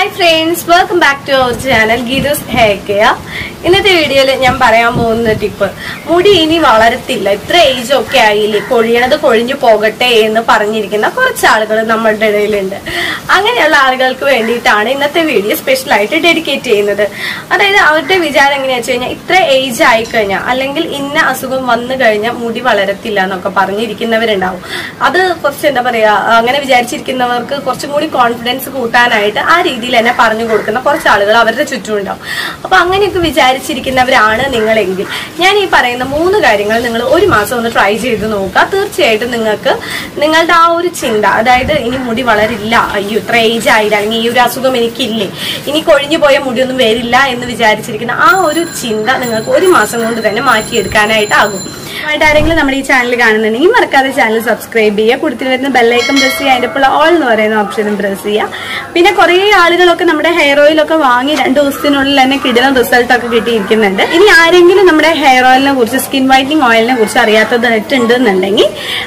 hi friends welcome back to our channel Geethu's hair care ഇന്നത്തെ വീഡിയോയിൽ ഞാൻ പറയാൻ പോകുന്ന ടിപ്പ് മുടി ഇനി വളരത്തില്ല ഇത്ര ഏജ് ഒക്കെ ആയില്ലേ കൊഴിയണത് കൊഴിഞ്ഞു പോകട്ടെ എന്ന് പറഞ്ഞിരിക്കുന്ന കുറച്ച് ആളുകൾ നമ്മളുടെ ഇടയിലുണ്ട് അങ്ങനെയുള്ള ആളുകൾക്ക് വേണ്ടിയിട്ടാണ് ഇന്നത്തെ വീഡിയോ സ്പെഷ്യൽ ആയിട്ട് ഡെഡിക്കേറ്റ് ചെയ്യുന്നത് അതായത് അവരുടെ വിചാരം എങ്ങനെയാ വെച്ച് കഴിഞ്ഞാൽ ഇത്ര ഏജ് ആയി കഴിഞ്ഞാൽ അല്ലെങ്കിൽ ഇന്ന അസുഖം വന്നു കഴിഞ്ഞാൽ മുടി വളരത്തില്ല എന്നൊക്കെ പറഞ്ഞിരിക്കുന്നവരുണ്ടാവും അത് കുറച്ച് എന്താ പറയാ അങ്ങനെ വിചാരിച്ചിരിക്കുന്നവർക്ക് കുറച്ചും കൂടി കോൺഫിഡൻസ് കൂട്ടാനായിട്ട് ആ രീതിയിൽ തന്നെ പറഞ്ഞു കൊടുക്കുന്ന കുറച്ച് ആളുകൾ അവരുടെ ചുറ്റും ഉണ്ടാവും അപ്പൊ അങ്ങനെയൊക്കെ വിചാരിച്ചിരിക്കുന്നവരാണ് നിങ്ങളെങ്കിൽ ഞാൻ ഈ പറയുന്ന മൂന്ന് കാര്യങ്ങൾ നിങ്ങൾ ഒരു മാസം ഒന്ന് ട്രൈ ചെയ്ത് നോക്കുക തീർച്ചയായിട്ടും നിങ്ങൾക്ക് നിങ്ങളുടെ ആ ഒരു ചിന്ത അതായത് ഇനി മുടി വളരില്ല അയ്യോ ഇത്ര ഏജ് ആയില്ല അല്ലെങ്കിൽ ഈ ഒരു അസുഖം എനിക്കില്ലേ ഇനി കൊഴിഞ്ഞു പോയ മുടിയൊന്നും വരില്ല എന്ന് വിചാരിച്ചിരിക്കുന്ന ആ ഒരു ചിന്ത നിങ്ങൾക്ക് ഒരു മാസം കൊണ്ട് തന്നെ മാറ്റിയെടുക്കാനായിട്ടാകും ആയിട്ട് ആരെങ്കിലും നമ്മുടെ ഈ ചാനൽ കാണുന്നുണ്ടെങ്കിൽ മറക്കാതെ ചാനൽ സബ്സ്ക്രൈബ് ചെയ്യുക കൂടുതൽ വരുന്ന ബെല്ലൈക്കൺ പ്രസ് ചെയ്യുക അതിൻ്റെ ഇപ്പോൾ ഓൾ എന്ന് പറയുന്ന ഓപ്ഷനും പ്രസ് ചെയ്യുക പിന്നെ കുറേ ആളുകളൊക്കെ നമ്മുടെ ഹെയർ ഓയിലൊക്കെ വാങ്ങി രണ്ട് ദിവസത്തിനുള്ളിൽ തന്നെ കിടുന്ന റിസൾട്ട് ഒക്കെ കിട്ടിയിരിക്കുന്നുണ്ട് ഇനി ആരെങ്കിലും നമ്മുടെ ഹെയർ ഓയിലിനെ കുറിച്ച് സ്കിൻ വൈറ്റനിങ് ഓയിലിനെ കുറിച്ച് അറിയാത്തതായിട്ടുണ്ട് എന്നുണ്ടെങ്കിൽ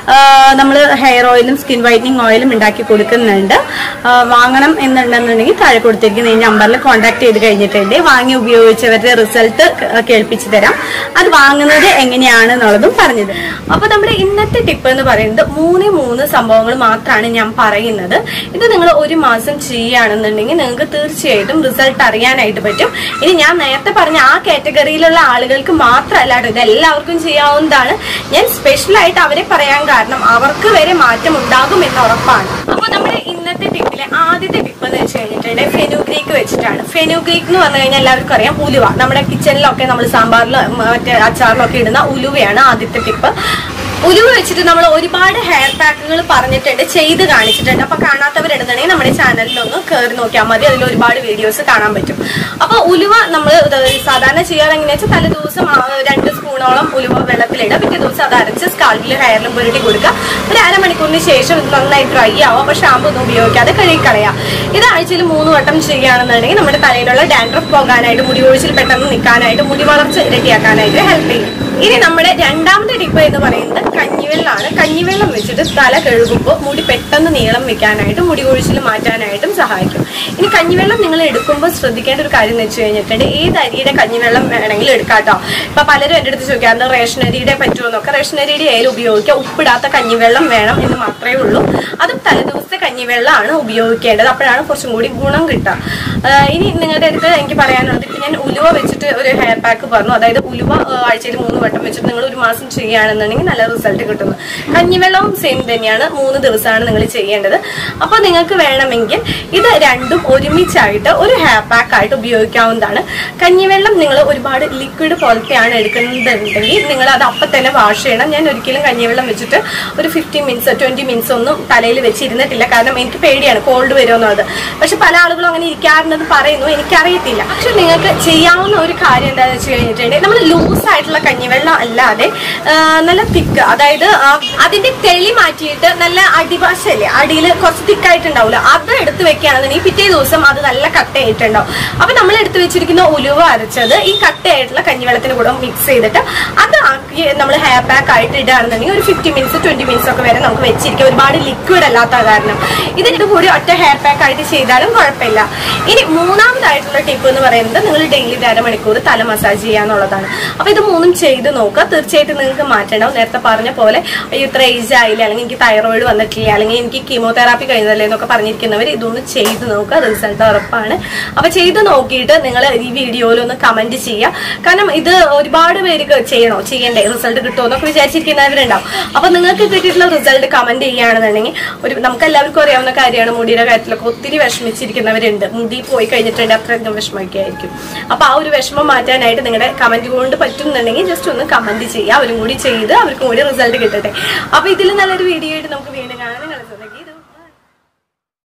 നമ്മൾ ഹെയർ ഓയിലും സ്കിൻ വൈറ്റനിങ് ഓയിലും ഉണ്ടാക്കി കൊടുക്കുന്നുണ്ട് ആ, വാങ്ങണം എന്നുണ്ടെന്നുണ്ടെങ്കിൽ താഴെ കൊടുത്തിരിക്കുന്ന ഈ നമ്പറിൽ കോൺടാക്ട് ചെയ്ത് കഴിഞ്ഞിട്ടുണ്ട് വാങ്ങി ഉപയോഗിച്ചവരുടെ റിസൾട്ട് കേൾപ്പിച്ചു തരാം അത് വാങ്ങുന്നത് എങ്ങനെയാണെന്നുള്ളതും പറഞ്ഞത് അപ്പൊ നമ്മുടെ ഇന്നത്തെ ടിപ്പ് എന്ന് പറയുന്നത് മൂന്ന് മൂന്ന് സംഭവങ്ങൾ മാത്രമാണ് ഞാൻ പറയുന്നത് ഇത് നിങ്ങൾ ഒരു മാസം ചെയ്യുകയാണെന്നുണ്ടെങ്കിൽ നിങ്ങൾക്ക് തീർച്ചയായിട്ടും റിസൾട്ട് അറിയാനായിട്ട് പറ്റും ഇനി ഞാൻ നേരത്തെ പറഞ്ഞ ആ കാറ്റഗറിയിലുള്ള ആളുകൾക്ക് മാത്രമല്ല കേട്ടോ ഇത് എല്ലാവർക്കും ചെയ്യാവുന്നതാണ് ഞാൻ സ്പെഷ്യൽ ആയിട്ട് അവരെ പറയാൻ കാരണം അവർക്ക് വരെ മാറ്റം ഉണ്ടാകും എന്ന് ഉറപ്പാണ് അപ്പൊ നമ്മുടെ ഇന്നത്തെ ടിപ്പിലെ ആദ്യത്തെ ടിപ്പ് എന്ന് വെച്ച് കഴിഞ്ഞിട്ടുണ്ടെങ്കിൽ ഫെനുഗ്രീക്ക് വെച്ചിട്ടാണ് ഫെനുഗ്രീക്ക് എന്ന് പറഞ്ഞു കഴിഞ്ഞാൽ എല്ലാവർക്കും അറിയാം ഉലുവ നമ്മുടെ കിച്ചണിലൊക്കെ നമ്മൾ സാമ്പാറിലും മറ്റേ അച്ചാറിലൊക്കെ ഇടുന്ന ഉലുവയാണ് ആദ്യത്തെ ടിപ്പ് ഉലുവ വെച്ചിട്ട് നമ്മൾ ഒരുപാട് ഹെയർ പാക്കുകൾ പറഞ്ഞിട്ടുണ്ട് ചെയ്ത് കാണിച്ചിട്ടുണ്ട് അപ്പൊ കാണാത്തവരുണ്ടെന്നുണ്ടെങ്കിൽ നമ്മുടെ ചാനലിൽ ഒന്ന് കയറി നോക്കിയാൽ മതി അതിൽ ഒരുപാട് വീഡിയോസ് കാണാൻ പറ്റും അപ്പൊ ഉലുവ നമ്മൾ സാധാരണ ചെയ്യാറ് എങ്ങനെയാ വെച്ചാൽ തലേ ദിവസം ആ, രണ്ട് സ്പൂണോളം ഉലുവ വെള്ളത്തിലിടുക പിറ്റേ ദിവസം അത് അരച്ച് സ്കാൾപ്പിൽ ഹെയറിലും പുരട്ടി കൊടുക്കുക ഒരു അരമണിക്കൂറിന് ശേഷം ഇത് നന്നായി ഡ്രൈ ആവും അപ്പൊ ഷാമ്പു ഒന്നും ഉപയോഗിക്കാതെ കഴുകിക്കളയാം ഇത് ആഴ്ചയിൽ മൂന്ന് വട്ടം ചെയ്യുകയാണെന്നുണ്ടെങ്കിൽ നമ്മുടെ തലയിലുള്ള ഡാൻഡ്രഫ് പോകാനായിട്ട് മുടി ഒഴിച്ചിൽ പെട്ടെന്ന് നിൽക്കാനായിട്ട് മുടി വളർച്ച ഇരട്ടിയാക്കാനായിട്ട് ഹെൽപ്പ് ചെയ്യും ഇനി നമ്മുടെ രണ്ടാമത്തെ ടിപ്പ് എന്ന് പറയുന്നത് കഞ്ഞിവെള്ളമാണ് കഞ്ഞിവെള്ളം വെച്ചിട്ട് തല കഴുകുമ്പോൾ മുടി പെട്ടെന്ന് നീളം വെക്കാനായിട്ടും മുടി കൊഴിച്ചിൽ മാറ്റാനായിട്ടും സഹായിക്കും ഇനി കഞ്ഞിവെള്ളം നിങ്ങൾ എടുക്കുമ്പോൾ ശ്രദ്ധിക്കേണ്ട ഒരു കാര്യം എന്ന് വെച്ച് കഴിഞ്ഞിട്ടുണ്ട് ഏത് അരിയുടെ കഞ്ഞിവെള്ളം വേണമെങ്കിലും എടുക്കാട്ടോ ഇപ്പൊ പലരും എൻ്റെ അടുത്ത് ചോദിക്കാം അത് റേഷൻ അരിയുടെ പറ്റുമോ എന്നൊക്കെ റേഷൻ അരിയുടെ ആയാലും ഉപയോഗിക്കാം ഉപ്പിടാത്ത കഞ്ഞിവെള്ളം വേണം എന്ന് മാത്രമേ ഉള്ളൂ അതും തലേദിവസത്തെ കഞ്ഞിവെള്ളമാണ് ഉപയോഗിക്കേണ്ടത് അപ്പോഴാണ് കുറച്ചും കൂടി ഗുണം കിട്ടുക ആഹ് ഇനി നിങ്ങളുടെ അടുത്ത് എനിക്ക് പറയാനുള്ളത് ഇപ്പൊ ഞാൻ ഉലുവ വെച്ചിട്ട് ഒരു ഹെയർ പാക്ക് പറഞ്ഞു അതായത് ഉലുവ ആഹ് ആഴ്ചയിൽ മൂന്ന് വട്ടം വെച്ചിട്ട് നിങ്ങൾ ഒരു മാസം ചെയ്യുകയാണെന്നുണ്ടെങ്കിൽ നല്ല റിസൾട്ട് കിട്ടുന്നു കഞ്ഞിവെള്ളവും സെയിം തന്നെയാണ് മൂന്ന് ദിവസമാണ് നിങ്ങൾ ചെയ്യേണ്ടത് അപ്പോൾ നിങ്ങൾക്ക് വേണമെങ്കിൽ ഇത് രണ്ടും ഒരുമിച്ചായിട്ട് ഒരു ഹെയർ പാക്ക് ആയിട്ട് ഉപയോഗിക്കാവുന്നതാണ് കഞ്ഞിവെള്ളം നിങ്ങൾ ഒരുപാട് ലിക്വിഡ് പോലത്തെയാണ് എടുക്കുന്നുണ്ടെങ്കിൽ നിങ്ങൾ അത് അപ്പം തന്നെ വാഷ് ചെയ്യണം ഞാൻ ഒരിക്കലും കഞ്ഞിവെള്ളം വെച്ചിട്ട് ഒരു ഫിഫ്റ്റീൻ മിനിറ്റ്സ് ട്വന്റി മിനിറ്റ്സ് ഒന്നും തലയിൽ വെച്ചിരുന്നിട്ടില്ല കാരണം എനിക്ക് പേടിയാണ് കോൾഡ് വരുമെന്നുള്ളത് പക്ഷെ പല ആളുകളും അങ്ങനെ ഇരിക്കാറുണ്ടെന്ന് പറയുന്നു എനിക്കറിയത്തില്ല പക്ഷെ നിങ്ങൾക്ക് ചെയ്യാവുന്ന ഒരു കാര്യം എന്താണെന്ന് വെച്ച് കഴിഞ്ഞിട്ടുണ്ടെങ്കിൽ നമ്മൾ ലൂസ് ആയിട്ടുള്ള കഞ്ഞിവെള്ളം അല്ലാതെ ആ, നല്ല തിക്ക് അതായത് ആ, അതിന്റെ തെളി മാറ്റിയിട്ട് നല്ല അടിഭാഷയല്ലേ അടിയിൽ കുറച്ച് തിക്കായിട്ടുണ്ടാവില്ല അത് എടുത്ത് വെക്കുകയാണെന്നുണ്ടെങ്കിൽ പിറ്റേ ദിവസം അത് നല്ല കട്ടയായിട്ടുണ്ടാവും അപ്പൊ നമ്മൾ എടുത്ത് വെച്ചിരിക്കുന്ന ഉലുവ അരച്ചത് ഈ കട്ടയായിട്ടുള്ള കഞ്ഞിവെള്ളത്തിന് കൂടെ മിക്സ് ചെയ്തിട്ട് അത് ആക്കി നമ്മൾ ഹെയർ പാക്ക് ആയിട്ട് ഇടുകയാണെന്നുണ്ടെങ്കിൽ ഒരു ഫിഫ്റ്റി മിനിറ്റ്സ് ട്വന്റി മിനിറ്റ്സ് ഒക്കെ വരെ നമുക്ക് വെച്ചിരിക്കാം ഒരുപാട് ലിക്വിഡ് അല്ലാത്ത കാരണം ഇതിന്റെ കൂടി ഒറ്റ ഹെയർ പാക്ക് ആയിട്ട് ചെയ്താലും കുഴപ്പമില്ല ഇനി മൂന്നാമതായിട്ടുള്ള ടിപ്പ് എന്ന് പറയുന്നത് നിങ്ങൾ ഡെയിലി ഒരു അരമണിക്കൂർ തല മസാജ് ചെയ്യാന്നുള്ളതാണ് അപ്പൊ ഇത് മൂന്നും ചെയ്ത് നോക്കുക തീർച്ചയായിട്ടും നിങ്ങൾക്ക് മാറ്റണ്ടാവും നേരത്തെ പറഞ്ഞ പോലെ അയ്യോ ഇത്ര ഏജ് ആയില്ല അല്ലെങ്കിൽ എനിക്ക് തൈറോയിഡ് വന്നിട്ടില്ല അല്ലെങ്കിൽ എനിക്ക് കീമോതെറാപ്പി കഴിഞ്ഞതല്ലേ എന്നൊക്കെ പറഞ്ഞിരിക്കുന്നവർ ഇതൊന്ന് ചെയ്ത് നോക്കുക റിസൾട്ട് ഉറപ്പാണ് അപ്പൊ ചെയ്ത് നോക്കിയിട്ട് നിങ്ങൾ ഈ വീഡിയോയിൽ ഒന്ന് കമന്റ് ചെയ്യുക കാരണം ഇത് ഒരുപാട് പേർക്ക് ചെയ്യണോ ചെയ്യണ്ടേ റിസൾട്ട് കിട്ടുമോ എന്നൊക്കെ വിചാരിച്ചിരിക്കുന്നവരുണ്ടാവും അപ്പൊ നിങ്ങൾക്ക് കിട്ടിയിട്ടുള്ള റിസൾട്ട് കമന്റ് ചെയ്യുകയാണെന്നുണ്ടെങ്കിൽ ഒരു നമുക്ക് എല്ലാവർക്കും അറിയാവുന്ന കാര്യമാണ് മുടിയുടെ കാര്യത്തിലൊക്കെ ഒത്തിരി വിഷമിച്ചിരിക്കുന്നവരുണ്ട് മുടി പോയി കഴിഞ്ഞിട്ടുണ്ട് അത്രയധികം വിഷമമൊക്കെ ആയിരിക്കും അപ്പൊ ആ ഒരു വിഷമം മാറ്റാനായിട്ട് നിങ്ങളുടെ കമന്റ് കൊണ്ട് പറ്റുന്നുണ്ടെങ്കിൽ ജസ്റ്റ് ഒന്ന് കമന്റ് ചെയ്യുക അവരും കൂടി ചെയ്ത് അവർക്കും കൂടി റിസൾട്ട് കിട്ടട്ടെ അപ്പൊ ഇതിൽ നല്ലൊരു വീഡിയോ ആയിട്ട് നമുക്ക് വീണ്ടും കാണാം